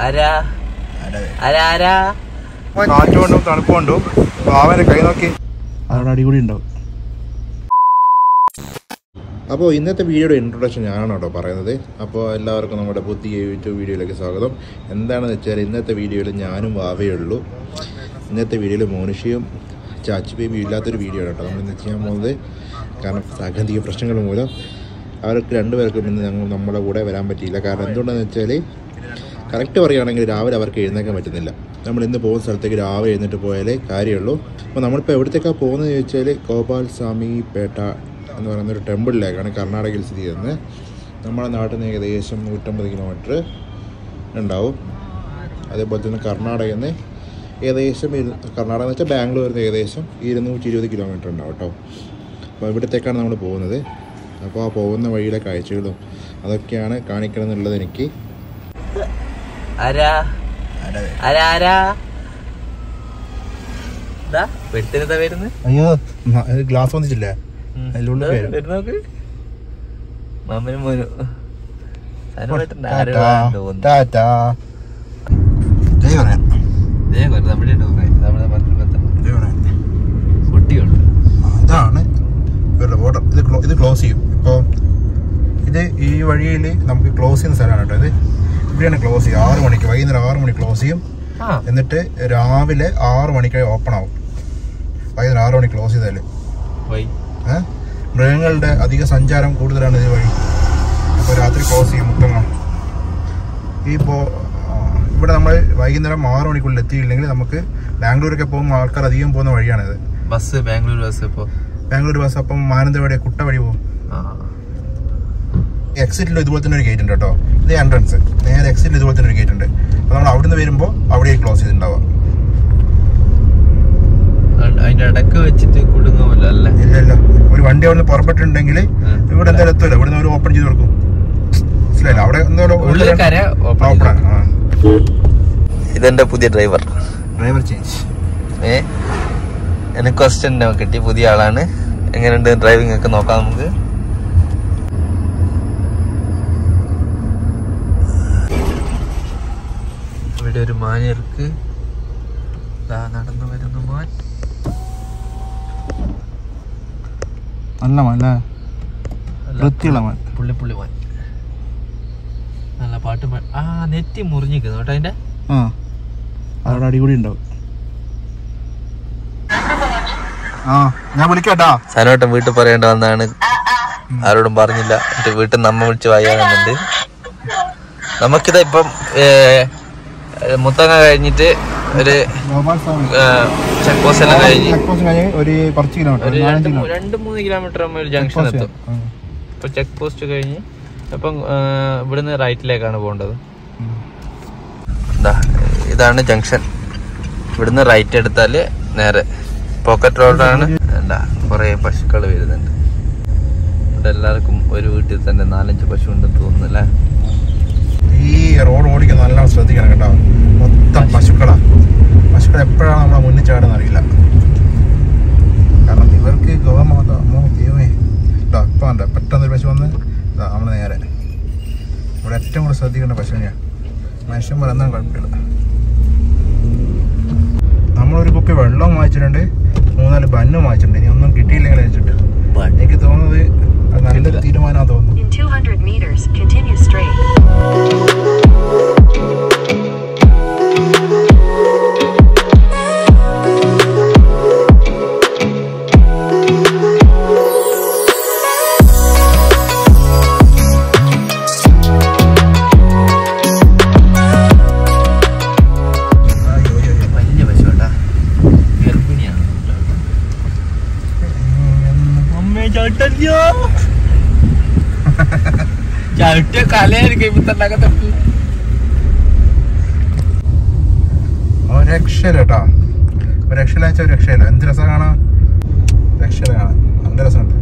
ആരാ ആരാ ആരാ കാറ്റ് കൊണ്ടും തണുപ്പ് കൊണ്ടും അവന്റെ കൈ നോക്കി അതോടെ അടികൂടി ഉണ്ടാവും അപ്പോൾ ഇന്നത്തെ വീഡിയോയുടെ ഇൻട്രൊഡക്ഷൻ ഞാനാണ് കേട്ടോ പറയുന്നത് അപ്പോൾ എല്ലാവർക്കും നമ്മുടെ പുതിയ യൂട്യൂബ് വീഡിയോയിലേക്ക് സ്വാഗതം എന്താണെന്ന് വെച്ചാൽ ഇന്നത്തെ വീഡിയോയിൽ ഞാനും വാവയേ ഉള്ളൂ ഇന്നത്തെ വീഡിയോയിൽ മോനിഷയും ചാച്ചി ബേബിയും ഇല്ലാത്തൊരു വീഡിയോ ആണ് കേട്ടോ നമ്മൾ ഇന്ന് ചെയ്യാൻ പോകുന്നത് കാരണം സാങ്കേതിക പ്രശ്നങ്ങൾ മൂലം അവർക്ക് രണ്ടുപേർക്കും ഇന്ന് ഞങ്ങൾ നമ്മുടെ കൂടെ വരാൻ പറ്റിയില്ല കാരണം എന്തുകൊണ്ടാണെന്ന് വെച്ചാൽ കറക്റ്റ് പറയുകയാണെങ്കിൽ രാവിലെ അവർക്ക് എഴുന്നേക്കാൻ പറ്റുന്നില്ല നമ്മൾ ഇന്ന് പോകുന്ന സ്ഥലത്തേക്ക് രാവിലെ എഴുന്നേറ്റ് പോയാലേ കാര്യമുള്ളൂ അപ്പോൾ നമ്മളിപ്പോൾ എവിടത്തേക്കാണ് പോകുന്നത് ചോദിച്ചാൽ ഗോപാൽ സ്വാമി പേട്ട എന്ന് പറയുന്ന ഒരു ടെമ്പിളിലേക്കാണ് കർണാടകയിൽ സ്ഥിതി ചെയ്യുന്നത് നമ്മുടെ നാട്ടിൽ നിന്ന് ഏകദേശം നൂറ്റമ്പത് കിലോമീറ്റർ ഉണ്ടാവും അതേപോലെ തന്നെ കർണാടകയിൽ നിന്ന് ഏകദേശം ഇരു- കർണാടക എന്ന് വെച്ചാൽ ബാംഗ്ലൂരിൽ നിന്ന് ഏകദേശം ഇരുന്നൂറ്റി ഇരുപത് കിലോമീറ്റർ ഉണ്ടാവും കേട്ടോ അപ്പോൾ ഇവിടത്തേക്കാണ് നമ്മൾ പോകുന്നത് അപ്പോൾ ആ പോകുന്ന വഴിയിലെ കാഴ്ചകളും അതൊക്കെയാണ് കാണിക്കണം എന്നുള്ളത് എനിക്ക് ആരാ ആരാ ആരാ ഇതാ വെടുത്തിനെന്താ വരുന്നത് അയ്യോ ഗ്ലാസ് വന്നിട്ടില്ലേ അതിലുള്ള പേര്. വരുന്നോക്ക് മാമനും മോനും സാധനം വെട്ടണ്ട. ആരോ ടാറ്റാ. ആണെന്ന് തോന്നുന്നു. ടാറ്റാ. ജയ് പറയാം. ഇതേ പോലെ നമ്മുടെ ഉണ്ട് കുറെ. നമ്മുടെ പത്ത് പത്ത് ജയ് പറയാം. കുട്ടിയുണ്ട് അതാണ് ഇവരുടെ ബോർഡർ ഇത് ക്ലോ- ഇത് ക്ലോസ് ചെയ്യും ഇപ്പോൾ ഇത് ഈ വഴിയിൽ നമുക്ക് ക്ലോസ് ചെയ്യുന്ന സ്ഥലമാണ് കേട്ടോ ഇത് ഇവിടെയാണ് ക്ലോസ് ചെയ്യുക ആറ് മണിക്ക് വൈകുന്നേരം ആറ് മണിക്ക് ക്ലോസ് ചെയ്യും ആ എന്നിട്ട് രാവിലെ ആറ് മണിക്ക് ഓപ്പൺ ആവും വൈകുന്നേരം ആറ് മണിക്ക് ക്ലോസ് ചെയ്താൽ പോയി ഏ? മൃഗങ്ങളുടെ അധിക സഞ്ചാരം കൂടുതലാണ് ഇത് വഴി അപ്പോൾ രാത്രി ക്ലോസ് ചെയ്യും മുട്ടങ്ങ ഈ പോ ആ, ഇവിടെ നമ്മൾ വൈകുന്നേരം ആറ് മണിക്കുള്ളിൽ എത്തിയില്ലെങ്കിൽ നമുക്ക് ബാംഗ്ലൂരൊക്കെ പോകുമ്പോൾ ആൾക്കാർ അധികം പോകുന്ന വഴിയാണിത് ബസ് ബാംഗ്ലൂർ ബസ് ഇപ്പോ ബാംഗ്ലൂർ ബസ് അപ്പം മാനന്തവാടി കുട്ട വഴി പോകും ആ എക്സിറ്റിൽ ഇതുപോലെ തന്നെ ഒരു ഗേറ്റ് ഉണ്ട് കേട്ടോ ഇത് എൻട്രൻസ് നേരെ എക്സിറ്റിൽ ഇതുപോലെ തന്നെ ഒരു ഗേറ്റ് ഉണ്ട് അപ്പോൾ നമ്മൾ അവിടുന്ന് വരുമ്പോൾ അവിടെ ക്ലോസ് ചെയ്തിട്ടുണ്ടാവുക അത് അതിന്റെ ഇടക്ക് വെച്ചിട്ട് കുടുങ്ങുമല്ലോ അല്ലേ ഇല്ല ഇല്ല ഒരു വണ്ടി അവിടെ നിന്ന് പുറപ്പെട്ടിട്ടുണ്ടെങ്കിൽ ഉം. ഇവിടെ എന്തായാലും എത്തുമല്ലോ ഇവിടുന്ന് ഒരു ഓപ്പൺ ചെയ്ത് കൊടുക്കും മനസ്സിലായില്ല അവിടെ എന്തായാലും ഉള്ളിൽ കര open ഓപ്പൺ ചെയ്ത് ആണ് ഇതെന്റെ പുതിയ ഡ്രൈവർ ഡ്രൈവർ ചേഞ്ച് ഏ എനിക്ക് ക്വസ്റ്റ്യൻ കിട്ടി പുതിയ ആളാണ് എങ്ങനെയുണ്ട് ഡ്രൈവിംഗ് ഒക്കെ നോക്കാം നമുക്ക് ഇവിടെ ഒരു മാനിയർക്ക് ദാ നടന്നു വരുന്നു മാൻ നല്ല നല്ല വൃത്തിയുള്ള മാൻ. പുള്ളി പുള്ളി മാൻ നല്ല പാട്ട് പാ- ആ നെറ്റി മുറിഞ്ഞിരിക്കുന്നു കേട്ടോ അതിന്റെ ആ അവിടെ അടികൂടി ഉണ്ടാവും ആ ഞാൻ വിളിക്കാട്ടാ സനോട്ടം വീട്ടിൽ പറയേണ്ട വന്നാണ് ആരോടും പറഞ്ഞില്ല എന്നിട്ട് വീട്ടിൽ നിന്ന് അമ്മ വിളിച്ച് വായാകുന്നുണ്ട് നമുക്കിത് ഇപ്പം ഏ, മുത്തങ്ങ കഴിഞ്ഞിട്ട് ഒരു ഗോപാൽ സ്വാമി ചെക്ക് പോസ്റ്റ് എല്ലാം കഴിഞ്ഞ് ചെക്ക് പോസ്റ്റ് കഴിഞ്ഞ് ഒരു കുറച്ച് കിലോമീറ്റർ ഒരു നാലഞ്ച് രണ്ട് മൂ- കിലോമീറ്റർ രണ്ട് മൂന്ന് കിലോമീറ്റർ ആകുമ്പോൾ ഒരു ജംഗ്ഷൻ പോസ്റ്റ് എത്തും ഉം. ഇപ്പൊ ചെക്ക് പോസ്റ്റ് കഴിഞ്ഞ് അപ്പം ഏ, ഇവിടുന്ന് റൈറ്റിലേക്കാണ് പോകേണ്ടത് ഉം. ദാ, ഇതാണ് ജംഗ്ഷൻ ഇവിടുന്ന് റൈറ്റ് എടുത്താൽ നേരെ പോക്കറ്റ് റോഡാണ് എന്താ കുറേ പശുക്കൾ വരുന്നുണ്ട് ഇവിടെ എല്ലാവർക്കും ഒരു വീട്ടിൽ തന്നെ നാലഞ്ച് പശു ഉണ്ടെന്ന് തോന്നുന്നു അല്ലേ ഈ റോഡ് ഓടിക്കാൻ നല്ലോണം ശ്രദ്ധിക്കണം കേട്ടോ മൊത്തം പശുക്കളാ പശുക്കൾ എപ്പോഴാണ് നമ്മളെ മുന്നിൽ ചാടുന്ന അറിയില്ല കാരണം ഇവർക്ക് ഗോമാത അമ്മോ ദൈവമേ ഇതാ ഇപ്പം ഉണ്ട് പെട്ടെന്ന് ഒരു പശു വന്ന് ഇതാ നമ്മൾ നേരെ ഇവിടെ ഏറ്റവും കൂടുതൽ ശ്രദ്ധിക്കേണ്ട പശുവിനെയാണ് മനുഷ്യന്മാർ എന്താണ് കുഴപ്പമില്ല നമ്മളൊരു കുപ്പി വെള്ളവും വാങ്ങിച്ചിട്ടുണ്ട് മൂന്നാല് ബന്നും വാങ്ങിച്ചിട്ടുണ്ട് ഇനി ഒന്നും കിട്ടിയില്ലെങ്കിൽ വെച്ചിട്ട് എനിക്ക് തോന്നുന്നത് അത് നല്ലൊരു തീരുമാനമാണെന്ന് തോന്നുന്നു In 200 meters, continue straight. അയ്യോ, അയ്യോ, അയ്യോ. വലിയ പശു കേട്ടാ ഗർഭിണിയാണ് അമ്മേ ചവിട്ടല്ലോ ചവിട്ടിയ കലയായിരിക്കും ഇപ്പൊ തന്നെ അകത്തെത്തി ഒരു രക്ഷയില്ല കേട്ടോ ഒരു രക്ഷയില്ല വെച്ചാൽ ഒരു രക്ഷയില്ല എന്ത് രസം കാണാം രക്ഷയില്ല കാണാൻ നല്ല രസമുണ്ട്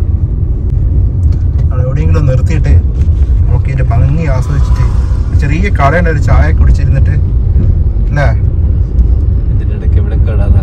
അവിടെ എവിടെയെങ്കിലും നിർത്തിയിട്ട് നമുക്ക് ഇതിന്റെ ഭംഗി ആസ്വദിച്ചിട്ട് ഒരു ചെറിയ കടയുണ്ട് ഒരു ചായ കുടിച്ചിരുന്നിട്ട് അല്ലേ ഇതിന്റെ ഇടയ്ക്ക് ഇവിടെ കേടാന്നാണ്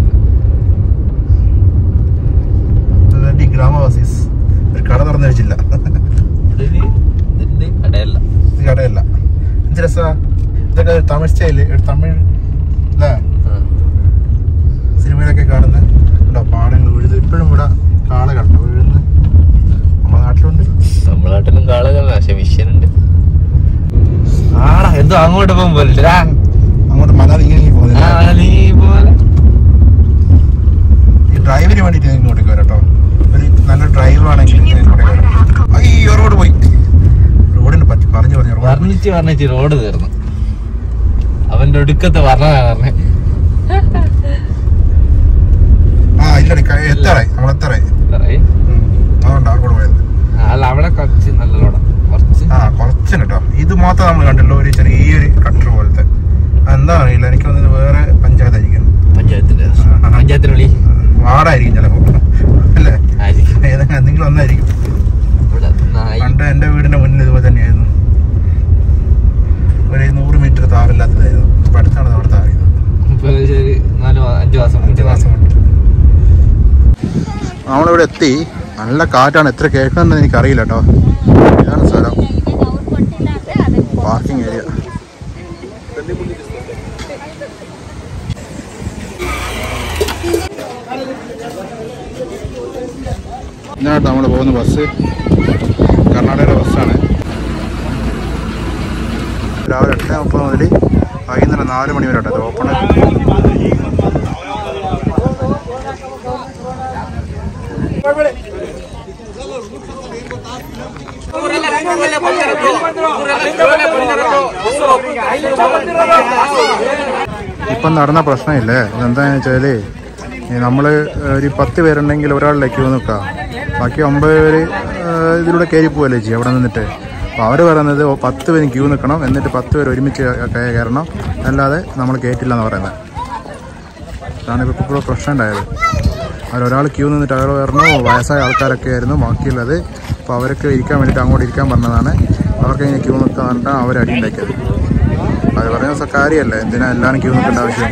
ഈ ഗ്രാമവാസീസ് ഒരു കട തുറന്നു വെച്ചില്ല ഇവിടെ ഒരു ഇതിന്റെ കടയല്ല ഇത് കടയല്ല എന്ത് രസാ ഇതൊക്കെ തമിഴ് സ്റ്റൈല് തമിഴ് അല്ലേ സിനിമയിലൊക്കെ കാണുന്ന ഉണ്ടോ പാടങ്ങൾ വീഴുന്നത് ഇപ്പോഴും ഇവിടെ കാള കണ്ടു വീഴുന്നത് നമ്മുടെ നാട്ടിലുണ്ട് നമ്മുടെ നാട്ടിലും കാളുകളാ പക്ഷെ മിഷ്യനുണ്ട് ആടാ എന്തോ അങ്ങോട്ട് പോകാൻ പോലെ അങ്ങോട്ട് മനാലി ഇങ്ങനെ പോകുന്നില്ല നീ പോലെ ഈ ഡ്രൈവിന് വേണ്ടിയിട്ട് ഞാൻ ഇങ്ങോട്ടേക്ക് വരാം കേട്ടോ ഒരു നല്ല ഡ്രൈവർ ആണെങ്കിൽ ഞാൻ ഇങ്ങോട്ടേക്ക് വരാം അയ്യോ റോഡ് പോയി റോഡിനെ പറ്റി പറഞ്ഞു പറഞ്ഞു റോഡ് വർണ്ണിച്ച് വർണ്ണിച്ച് റോഡ് തീർന്നു അവന്റെ ഒടുക്കത്തെ വർണ്ണനാ പറഞ്ഞേ ആ ഇല്ലടി ക- എത്താറായി നമ്മൾ എത്താറായി പറയ്. ഉം. അതുകൊണ്ടാ റോഡ് പോയത് ആ, അല്ല അവിടെ കുറച്ച് നല്ല റോഡാ കുറച്ച് ആ കുറച്ചുണ്ട് കേട്ടോ ഇത് മാത്രം നമ്മൾ കണ്ടല്ലോ ഒരു ചെറിയൊരു കട്ടർ പോലത്തെ എന്താ അറിയില്ല എനിക്ക് തോന്നുന്നത് വേറെ പഞ്ചായത്തായിരിക്കും പഞ്ചായത്തിന്റെ പഞ്ചായത്തിന് വിളി വാർഡായിരിക്കും ചിലപ്പോൾ അല്ലേ ആയിരിക്കും ഏതെങ്കിലും എന്തെങ്കിലും ഒന്നായിരിക്കും ഇവിടെ നായി പണ്ട് എൻ്റെ വീടിൻ്റെ മുന്നിൽ ഇതുപോലെ തന്നെയായിരുന്നു ഒരു നൂറ് മീറ്റർ താറില്ലാത്തതായിരുന്നു ഇപ്പം അടുത്താണ് അവിടെ താറിയത് ഇപ്പൊ ഒരു നാല് മാ- അഞ്ച് മാസം അഞ്ച് മുന്നേ മാസം കൊണ്ട് നമ്മളിവിടെ എത്തി നല്ല കാറ്റാണ് എത്ര കേൾക്കണമെന്ന് എനിക്കറിയില്ല കേട്ടോ ഇതാണ് സ്ഥലം പാർക്കിംഗ് ഏരിയ ഇതാണ് നമ്മൾ പോകുന്ന ബസ് കർണാടകയുടെ ബസ്സാണ് രാവിലെ എട്ട് മുപ്പത് മുതൽ വൈകുന്നേരം നാല് മണി വരെ കേട്ടോ ഇത് ഓപ്പൺ ഇപ്പം നടന്ന പ്രശ്നമില്ലേ ഇതെന്താണെന്ന് വെച്ചാൽ നമ്മൾ ഒരു പത്ത് പേരുണ്ടെങ്കിൽ ഒരാളുടെ ക്യൂ നിൽക്കാം ബാക്കി ഒമ്പത് പേര് ആ, ഇതിലൂടെ കയറി പോവല്ലേ ചെയ്യും അവിടെ നിന്നിട്ട് അപ്പോൾ അവർ പറയുന്നത് ഓ, പത്ത് പേരും ക്യൂ നിൽക്കണം എന്നിട്ട് പത്ത് പേര് ഒരുമിച്ച് കയ- കയറണം അല്ലാതെ നമ്മൾ കയറ്റില്ല എന്ന് പറയുന്നത് അതാണ് ഇപ്പോൾ ഇപ്പോൾ പ്രശ്നം ഉണ്ടായത് അതിലൊരാൾ ക്യൂ നിന്നിട്ട് അയാൾ പറഞ്ഞു വയസ്സായ ആൾക്കാരൊക്കെ ആയിരുന്നു ബാക്കിയുള്ളത് അപ്പോൾ അവരൊക്കെ ഇരിക്കാൻ വേണ്ടിയിട്ട് അങ്ങോട്ട് ഇരിക്കാൻ പറഞ്ഞതാണ് അവർക്ക് ഇങ്ങനെ ക്യൂ നിൽക്കാൻ പറഞ്ഞിട്ടാണ് അവർ അടി ഉണ്ടാക്കിയത് അത് പറയുന്ന കാര്യമല്ലേ എന്തിനാ എല്ലാവരും ക്യൂ നിൽക്കേണ്ട ആവശ്യം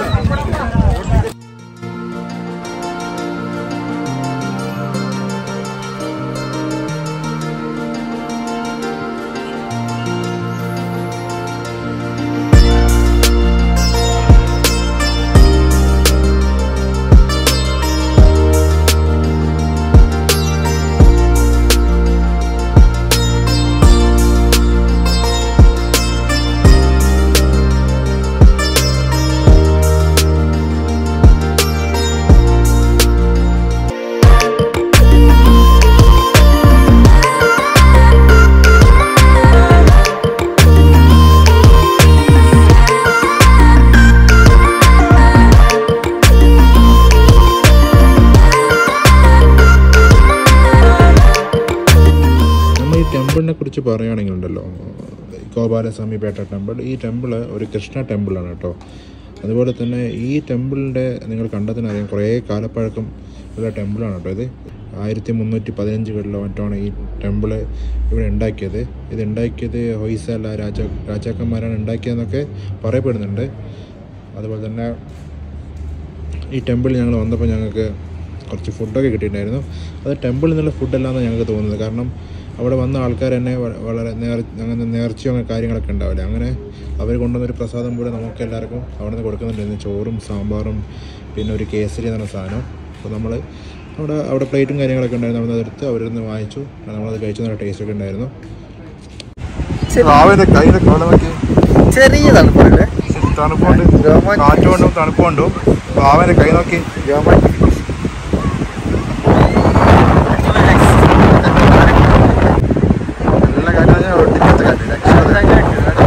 നമ്മൾ ഈ ടെമ്പിളിനെ കുറിച്ച് പറയുകയാണെങ്കിലുണ്ടല്ലോ ഗോപാലസ്വാമിപേട്ട ടെമ്പിൾ ഈ ടെമ്പിൾ ഒരു കൃഷ്ണ ടെമ്പിളാണ് കേട്ടോ അതുപോലെ തന്നെ ഈ ടെമ്പിളിൻ്റെ നിങ്ങൾ കണ്ടതിനറിയാം കുറേ കാലപ്പഴക്കം ഉള്ള ടെമ്പിളാണ് കേട്ടോ ഇത് ആയിരത്തി മുന്നൂറ്റി പതിനഞ്ചുകളിലോ മറ്റാണ് ഈ ടെമ്പിൾ ഇവിടെ ഉണ്ടാക്കിയത് ഇത് ഉണ്ടാക്കിയത് ഹൊയ്സല രാജ രാജാക്കന്മാരാണ് ഉണ്ടാക്കിയതെന്നൊക്കെ പറയപ്പെടുന്നുണ്ട് അതുപോലെ തന്നെ ഈ ടെമ്പിളിൽ ഞങ്ങൾ വന്നപ്പോൾ ഞങ്ങൾക്ക് കുറച്ച് ഫുഡൊക്കെ കിട്ടിയിട്ടുണ്ടായിരുന്നു അത് ടെമ്പിളിൽ നിന്നുള്ള ഫുഡല്ലാന്ന് ഞങ്ങൾക്ക് തോന്നുന്നത് കാരണം അവിടെ വന്ന ആൾക്കാർ തന്നെ വ- വളരെ നേർ അങ്ങനെ നേർച്ചയോ അങ്ങനെ കാര്യങ്ങളൊക്കെ ഉണ്ടാവില്ല അങ്ങനെ അവർ കൊണ്ടുവന്നൊരു പ്രസാദം പോലെ നമുക്ക് എല്ലാവർക്കും അവിടെ നിന്ന് കൊടുക്കുന്നുണ്ടായിരുന്നു ചോറും സാമ്പാറും പിന്നെ ഒരു കേസരി എന്ന സാധനം അപ്പോൾ നമ്മൾ അവിടെ അവിടെ പ്ലേറ്റും കാര്യങ്ങളൊക്കെ ഉണ്ടായിരുന്നു അവിടെ നിന്ന് എടുത്ത് അവരിൽ നിന്ന് വാങ്ങിച്ചു നമ്മളത് കഴിച്ചു നല്ല ടേസ്റ്റ് ഒക്കെ ഉണ്ടായിരുന്നു രാവിലെ കയ്യിലെ കോളമൊക്കെ ചെറിയ തണുപ്പല്ലേ തണുപ്പുണ്ട് കാറ്റുകൊണ്ടും തണുപ്പുകൊണ്ടും ബാവന്റെ കൈ നോക്കി നല്ല കാറ്റ് ഒട്ടിക്കാത്ത കാറ്റ്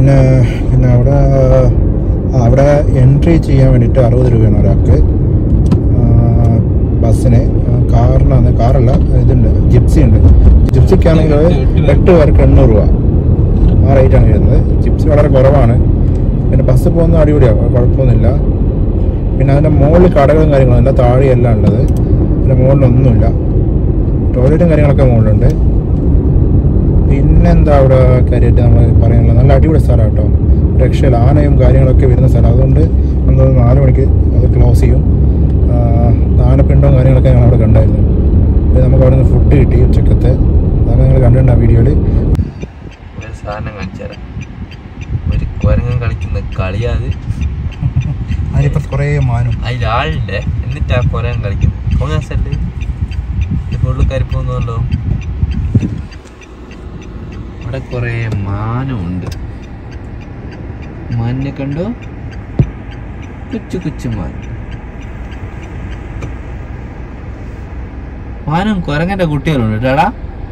പിന്നെ പിന്നെ അവിടെ ആ, അവിടെ എൻട്രി ചെയ്യാൻ വേണ്ടിയിട്ട് അറുപത് രൂപയാണ് ഒരാൾക്ക് ആ, ബസ്സിന് ആ, കാറിനാണ് കാറല്ല ഇതുണ്ട് ജിപ്സി ഉണ്ട് ജിപ്സിക്കാണെങ്കിൽ എട്ട് പേർക്ക് എണ്ണൂറ് രൂപ ആ റേറ്റാണ് വരുന്നത് ജിപ്സി വളരെ കുറവാണ് പിന്നെ ബസ് പോകുന്ന അടിപൊളിയാണ് കുഴപ്പമൊന്നുമില്ല പിന്നെ അതിൻ്റെ മുകളിൽ കടകളും കാര്യങ്ങളും അല്ല താഴെയല്ല ഉള്ളത് അതിൻ്റെ മുകളിലൊന്നുമില്ല ടോയ്ലറ്റും കാര്യങ്ങളൊക്കെ മുകളിലുണ്ട് പിന്നെന്താ അവിടെ കാര്യമായിട്ട് നമ്മൾ പറയാനുള്ളത് നല്ല അടിപൊളി സ്ഥലമാണ് കേട്ടോ രക്ഷയില്ല ആനയും കാര്യങ്ങളൊക്കെ വരുന്ന സ്ഥലം അതുകൊണ്ട് നമ്മൾ നാല് മണിക്ക് അത് ക്ലോസ് ചെയ്യും ആ, ആനപ്പിണ്ടവും കാര്യങ്ങളൊക്കെ ഞങ്ങൾ അവിടെ കണ്ടായിരുന്നു പിന്നെ നമുക്ക് അവിടെ നിന്ന് ഫുഡ് കിട്ടി ഉച്ചക്കത്തെ അതൊക്കെ നിങ്ങൾ കണ്ടിട്ടുണ്ട് ആ വീഡിയോയിൽ ഒരു സാധനം കാണിച്ചുതരാം ഒരു കുരങ്ങൻ കളിക്കുന്ന കളിയാത് അതിനിപ്പോൾ കുറേ മാനും അതിലാളുണ്ട് എന്നിട്ട് ആ കുരങ്ങൻ കളിക്കുന്നു കോങ്ങാസല്ലേ ഫുള്ള് കരിപ്പോന്നുണ്ടോ ഇവിടെ കുറേ മാനമുണ്ട് മാനിനെ കണ്ടോ കൊച്ചു കൊച്ചു മാൻ മാനും കുരങ്ങന്റെ കുട്ടികളുണ്ട് കേട്ടാടാ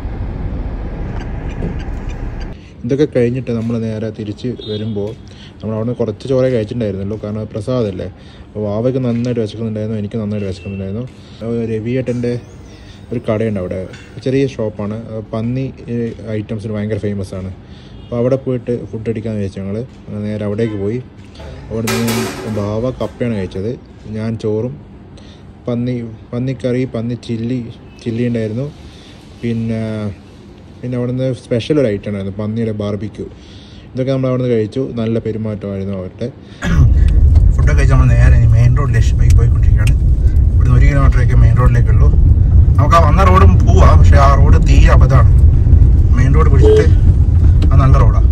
ഇതൊക്കെ കഴിഞ്ഞിട്ട് നമ്മൾ നേരെ തിരിച്ച് വരുമ്പോൾ നമ്മൾ അവിടെ നിന്ന് കുറച്ച് ചോറേ കഴിച്ചിട്ടുണ്ടായിരുന്നല്ലോ കാരണം അത് പ്രസാദമല്ലേ അപ്പോൾ വാവയ്ക്ക് നന്നായിട്ട് വിശക്കുന്നുണ്ടായിരുന്നു എനിക്ക് നന്നായിട്ട് വിശക്കുന്നുണ്ടായിരുന്നു അപ്പോൾ രവിയേട്ടൻ്റെ ഒരു കടയുണ്ട് അവിടെ ചെറിയ ഷോപ്പാണ് അത് പന്നി ഐറ്റംസിന് ഭയങ്കര ഫേമസ് ആണ് അപ്പോൾ അവിടെ പോയിട്ട് ഫുഡ് അടിക്കാമെന്ന് വെച്ചു ഞങ്ങൾ നേരെ അവിടേക്ക് പോയി അവിടെ നിന്ന് ബാവ കപ്പയാണ് കഴിച്ചത് ഞാൻ ചോറും പന്നി പന്നിക്കറി പന്നി ചില്ലി ചില്ലി ഉണ്ടായിരുന്നു പിന്നെ പിന്നെ അവിടുന്ന് സ്പെഷ്യൽ ഒരു ഐറ്റം ഉണ്ടായിരുന്നു പന്നിയുടെ ബാർബിക്യൂ ഇതൊക്കെ നമ്മൾ അവിടുന്ന് കഴിച്ചു നല്ല പെരുമാറ്റമായിരുന്നു അവരുടെ ഫുഡൊക്കെ കഴിച്ച് നമ്മൾ നേരെ മെയിൻ റോഡിലേക്ക് പോയി പോയിക്കൊണ്ടിരിക്കുകയാണ് ഇവിടുന്ന് ഒരു കിലോമീറ്ററൊക്കെ മെയിൻ റോഡിലേക്കുള്ളൂ നമുക്ക് ആ വന്ന റോഡും പോവാം പക്ഷേ ആ റോഡ് തീരെ അബദ്ധമാണ് മെയിൻ റോഡ് പിടിച്ചിട്ട് അത് നല്ല റോഡാണ്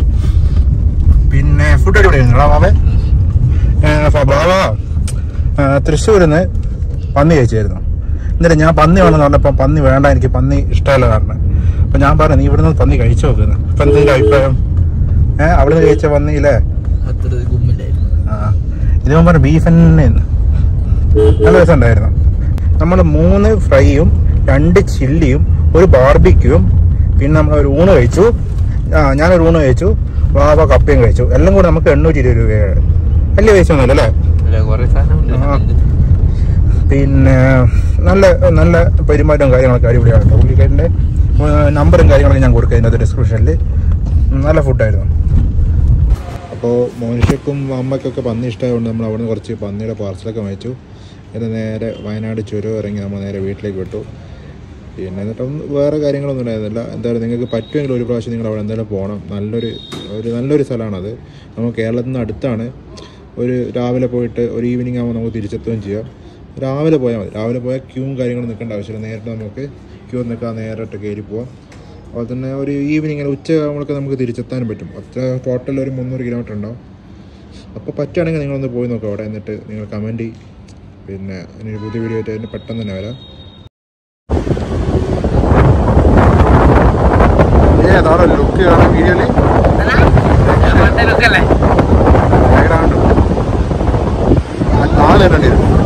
പിന്നെ ഫുഡ് അടിപൊളിയായിരുന്നു ബാബേ ബാബ തൃശ്ശൂരിൽ നിന്ന് പന്നി കഴിച്ചായിരുന്നു എന്നിട്ട് ഞാൻ പന്നി വേണമെന്ന് പറഞ്ഞപ്പോൾ പന്നി വേണ്ട എനിക്ക് പന്നി ഇഷ്ടമല്ല കാരണം അപ്പം ഞാൻ പറഞ്ഞു നീ ഇവിടുന്ന് പന്നി കഴിച്ചു നോക്കുന്നു അപ്പം എന്തെങ്കിലും അഭിപ്രായം ഏഹ് അവിടുന്ന് കഴിച്ച പന്നിയില്ലേ അത്ര ഗുമ്മില്ലായിരുന്നു ആ ഇത് ഞാൻ പറഞ്ഞു ബീഫ് തന്നെ നല്ല രസമുണ്ടായിരുന്നു നമ്മൾ മൂന്ന് ഫ്രൈയും രണ്ട് ചില്ലിയും ഒരു ബാർബിക്യൂവും പിന്നെ നമ്മൾ ഒരു ഊണ് കഴിച്ചു ആ ഞാനൊരു ഊണ് കഴിച്ചു വാവ കപ്പയും കഴിച്ചു എല്ലാം കൂടെ നമുക്ക് എണ്ണൂറ്റി ഇരുപത് രൂപയാണ് വലിയ പൈസ ഒന്നുമില്ല അല്ലേ അല്ല കുറെ സാധനം ആ. പിന്നെ നല്ല നല്ല പെരുമാറ്റവും കാര്യങ്ങളൊക്കെ അടിപൊളിയാണ് കേട്ടോ പുള്ളിക്കാരൻ്റെ നമ്പറും കാര്യങ്ങളൊക്കെ ഞാൻ കൊടുക്കുക ഇതിനകത്ത് ഡിസ്ക്രിപ്ഷനിൽ നല്ല ഫുഡായിരുന്നു അപ്പോൾ മോനിഷക്കും അമ്മയ്ക്കൊക്കെ പന്നി ഇഷ്ടമായതുകൊണ്ട് നമ്മൾ അവിടെ നിന്ന് കുറച്ച് പന്നിയുടെ പാർസലൊക്കെ വാങ്ങിച്ചു എന്നിട്ട് നേരെ വയനാട് ചുരം ഇറങ്ങി നമ്മൾ നേരെ വീട്ടിലേക്ക് വിട്ടു പിന്നെ എന്നിട്ടൊന്നും വേറെ കാര്യങ്ങളൊന്നും ഉണ്ടായിരുന്നില്ല എന്തായാലും നിങ്ങൾക്ക് പറ്റുമെങ്കിൽ ഒരു പ്രാവശ്യം നിങ്ങൾ അവിടെ എന്തായാലും പോകണം നല്ലൊരു ഒരു നല്ലൊരു സ്ഥലമാണത് നമ്മൾ കേരളത്തിൽ നിന്ന് അടുത്താണ് ഒരു രാവിലെ പോയിട്ട് ഒരു ഈവനിങ് ആകുമ്പോൾ നമുക്ക് തിരിച്ചെത്തുകയും ചെയ്യാം രാവിലെ പോയാൽ മതി രാവിലെ പോയാൽ ക്യൂവും കാര്യങ്ങളും നിൽക്കേണ്ട ആവശ്യമില്ല നേരിട്ട് നമുക്ക് ക്യൂ നിൽക്കാൻ നേരിട്ട് കയറി പോവാം അതുപോലെ തന്നെ ഒരു ഈവനിങ് ഉച്ച ആകുമ്പോഴൊക്കെ നമുക്ക് തിരിച്ചെത്താനും പറ്റും അത്ര ടോട്ടൽ ഒരു മുന്നൂറ് കിലോമീറ്റർ ഉണ്ടാവും അപ്പോൾ പറ്റുകയാണെങ്കിൽ നിങ്ങളൊന്ന് പോയി നോക്കാം അവിടെ എന്നിട്ട് നിങ്ങൾ കമൻറ്റ് ചെയ്യും പിന്നെ ഇനി ഒരു പുതിയ വീഡിയോ ആയിട്ട് അതിന് പെട്ടെന്ന് തന്നെ വരാം ഏതാണോ ലുക്ക് കാണാൻ വീഡിയോയിൽ നാല് വരും